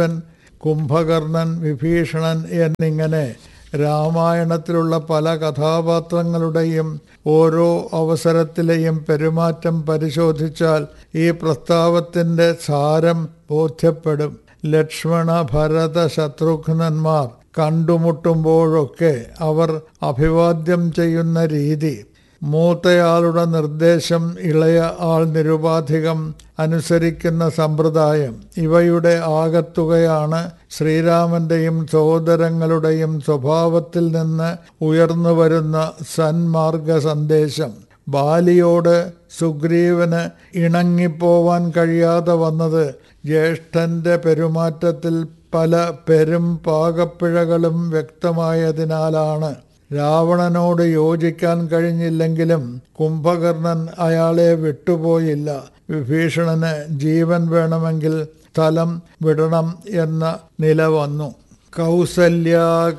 കുംഭകർണൻ വിഭീഷണൻ എന്നിങ്ങനെ രാമായണത്തിലുള്ള പല കഥാപാത്രങ്ങളുടെയും ഓരോ അവസരത്തിലെയും പെരുമാറ്റം പരിശോധിച്ചാൽ ഈ പ്രസ്താവത്തിൻ്റെ സാരം ബോധ്യപ്പെടും ലക്ഷ്മണ ഭരത ശത്രുഘ്നന്മാർ കണ്ടുമുട്ടുമ്പോഴൊക്കെ അവർ അഭിവാദ്യം ചെയ്യുന്ന രീതി മൂത്തയാളുടെ നിർദ്ദേശം ഇളയ ആൾ നിരുപാധികം അനുസരിക്കുന്ന സമ്പ്രദായം ഇവയുടെ ആകത്തുകയാണ് ശ്രീരാമന്റെയും സഹോദരങ്ങളുടെയും സ്വഭാവത്തിൽ നിന്ന് ഉയർന്നു വരുന്ന സന്മാർഗ സന്ദേശം ബാലിയോട് സുഗ്രീവന് ഇണങ്ങിപ്പോവാൻ കഴിയാതെ വന്നത് ജ്യേഷ്ഠന്റെ പെരുമാറ്റത്തിൽ പല പെരും പാകപ്പിഴകളും വ്യക്തമായതിനാലാണ് രാവണനോട് യോജിക്കാൻ കഴിഞ്ഞില്ലെങ്കിലും കുംഭകർണൻ അയാളെ വിട്ടുപോയില്ല വിഭീഷണന് ജീവൻ വേണമെങ്കിൽ സ്ഥലം വിടണം എന്ന നില വന്നു കൗസല്യ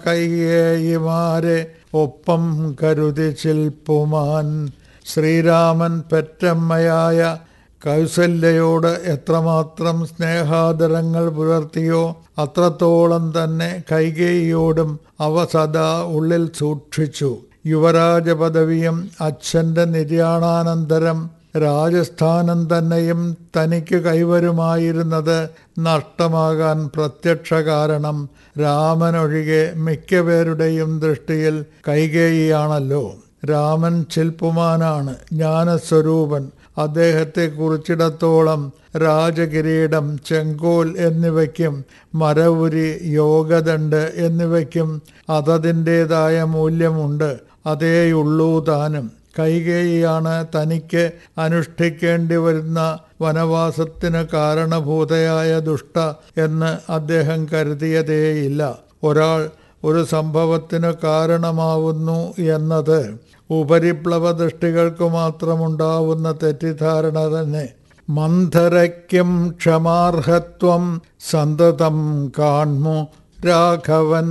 കൈകേയിമാരെ ഒപ്പം കരുതി ചിൽപ്പുമാൻ ശ്രീരാമൻ പെറ്റമ്മയായ കൗസല്യയോട് എത്രമാത്രം സ്നേഹാദരങ്ങൾ പുലർത്തിയോ അത്രത്തോളം തന്നെ കൈകേയിയോടും അവ സദാ ഉള്ളിൽ സൂക്ഷിച്ചു യുവരാജ പദവിയും അച്ഛന്റെ നിര്യാണാനന്തരം രാജസ്ഥാനം തന്നെയും തനിക്ക് കൈവരുമായിരുന്നത് നഷ്ടമാകാൻ പ്രത്യക്ഷ കാരണം രാമനൊഴികെ മിക്കപേരുടെയും ദൃഷ്ടിയിൽ കൈകേയിയാണല്ലോ രാമൻ ശില്പുമാനാണ് ജ്ഞാനസ്വരൂപൻ അദ്ദേഹത്തെ കുറിച്ചിടത്തോളം രാജകിരീടം ചെങ്കോൽ എന്നിവയ്ക്കും മരവുരി യോഗദണ്ഡ് എന്നിവയ്ക്കും അതതിൻ്റെതായ മൂല്യമുണ്ട് അതേയുള്ളൂ താനും കൈകേയിയാണ് തനിക്ക് അനുഷ്ഠിക്കേണ്ടി വരുന്ന വനവാസത്തിന് കാരണഭൂതയായ ദുഷ്ട എന്ന് അദ്ദേഹം കരുതിയതേയില്ല ഒരാൾ ഒരു സംഭവത്തിന് കാരണമാവുന്നു എന്നത് ഉപരിപ്ലവ ദൃഷ്ടികൾക്ക് മാത്രമുണ്ടാവുന്ന തെറ്റിദ്ധാരണ തന്നെ മന്ധരയ്ക്കും ക്ഷമാർഹത്വം സന്തതം കാൺമു രാഘവൻ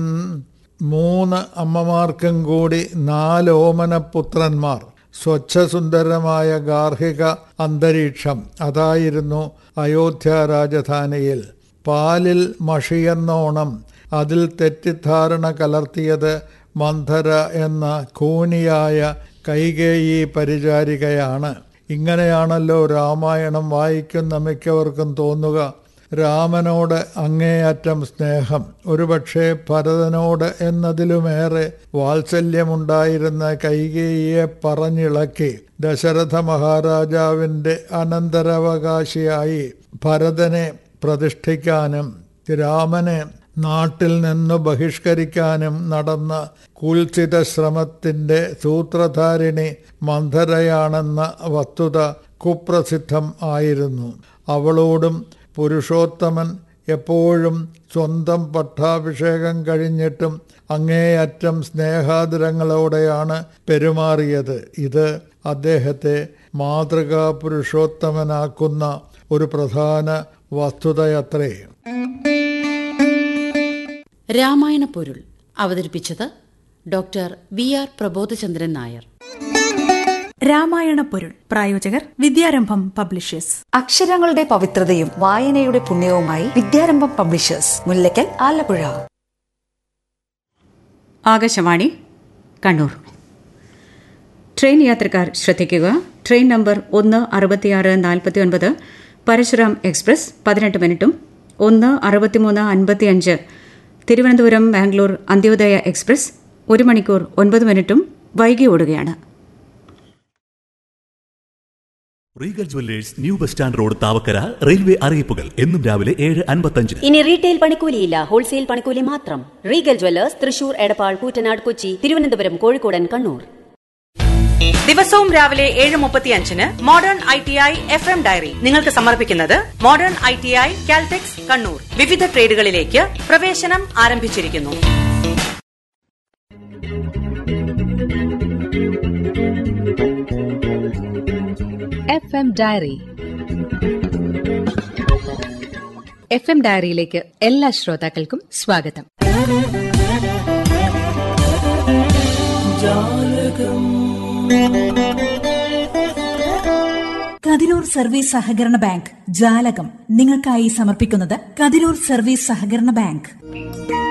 മൂന്ന് അമ്മമാർക്കും കൂടി നാല് ഓമനപുത്രന്മാർ സ്വച്ഛസുന്ദരമായ ഗാർഹിക അന്തരീക്ഷം അതായിരുന്നു അയോധ്യ രാജധാനിയിൽ പാലിൽ മഷിയെന്നോണം അതിൽ തെറ്റിദ്ധാരണ കലർത്തിയത് മന്ധര എന്ന കൂനിയായ കൈകേയി പരിചാരികയാണ് ഇങ്ങനെയാണല്ലോ രാമായണം വായിക്കുന്ന മിക്കവർക്കും തോന്നുക രാമനോട് അങ്ങേയറ്റം സ്നേഹം ഒരുപക്ഷെ ഭരതനോട് എന്നതിലുമേറെ വാത്സല്യമുണ്ടായിരുന്ന കൈകേയിയെ പറഞ്ഞിളക്കി ദശരഥ മഹാരാജാവിൻ്റെ അനന്തരാവകാശിയായി ഭരതനെ പ്രതിഷ്ഠിക്കാനും രാമനെ നാട്ടിൽ നിന്ന് ബഹിഷ്കരിക്കാനും നടന്ന കുൽസിത ശ്രമത്തിൻ്റെ സൂത്രധാരിണി മന്ധരയാണെന്ന വസ്തുത കുപ്രസിദ്ധം ആയിരുന്നു അവളോടും പുരുഷോത്തമൻ എപ്പോഴും സ്വന്തം പട്ടാഭിഷേകം കഴിഞ്ഞിട്ടും അങ്ങേയറ്റം സ്നേഹാദരങ്ങളോടെയാണ് പെരുമാറിയത് ഇത് അദ്ദേഹത്തെ മാതൃകാ പുരുഷോത്തമനാക്കുന്ന ഒരു പ്രധാന വസ്തുതയത്രേ രാമായണ പൊരുൾ അവതരിപ്പിച്ചത് doctor V R Prabodhachandran Nair Ramayana പൊരുൾ പ്രായോജകർ വിദ്യാരംഭം പബ്ലിഷേഴ്സ് അക്ഷരങ്ങളുടെ പവിത്രതയും വായനയുടെ പുണ്യവുമായി വിദ്യാരംഭം പബ്ലിഷേഴ്സ് മുല്ലക്കൽ ആലപ്പുഴ ആകാശവാണി കണ്ണൂർ ട്രെയിൻ യാത്രക്കാർ ശ്രദ്ധിക്കുക ട്രെയിൻ നമ്പർ ഒന്ന് അറുപത്തിയാറ് നാൽപ്പത്തി ഒൻപത് പരശുറാം എക്സ്പ്രസ് പതിനെട്ട് മിനിറ്റും ഒന്ന് അറുപത്തിമൂന്ന് അൻപത്തിയഞ്ച് തിരുവനന്തപുരം ബാംഗ്ലൂർ അന്ത്യോദയ എക്സ്പ്രസ് ഒരു മണിക്കൂർ ഒൻപത് മിനിറ്റും വൈകി ഓടുകയാണ് Regal jewellers new bus stand road Thavakkara railway അറിയിപ്പുകൾ എന്നും രാവിലെ ഏഴ് അൻപത്തഞ്ചിന് ഇനി റീറ്റെയിൽ പണിക്കൂലിയില്ല ഹോൾസെയിൽ പണിക്കൂലി മാത്രം റീഗൽ ജ്വല്ലേഴ്സ് തൃശൂർ എടപ്പാൾ കൂറ്റനാട് കൊച്ചി തിരുവനന്തപുരം കോഴിക്കോടൻ കണ്ണൂർ ദിവസവും രാവിലെ ഏഴ് മുപ്പത്തിയഞ്ചിന് modern I T I F M diary നിങ്ങൾക്ക് സമർപ്പിക്കുന്നത് modern I T I Caltex Kannur വിവിധ ട്രേഡുകളിലേക്ക് പ്രവേശനം ആരംഭിച്ചിരിക്കുന്നു F M diary F M ഡയറിയിലേക്ക് എല്ലാ ശ്രോതാക്കൾക്കും സ്വാഗതം കതിരൂർ സർവീസ് സഹകരണ ബാങ്ക് ജാലകം നിങ്ങൾക്കായി സമർപ്പിക്കുന്നത് കതിരൂർ സർവീസ് സഹകരണ ബാങ്ക്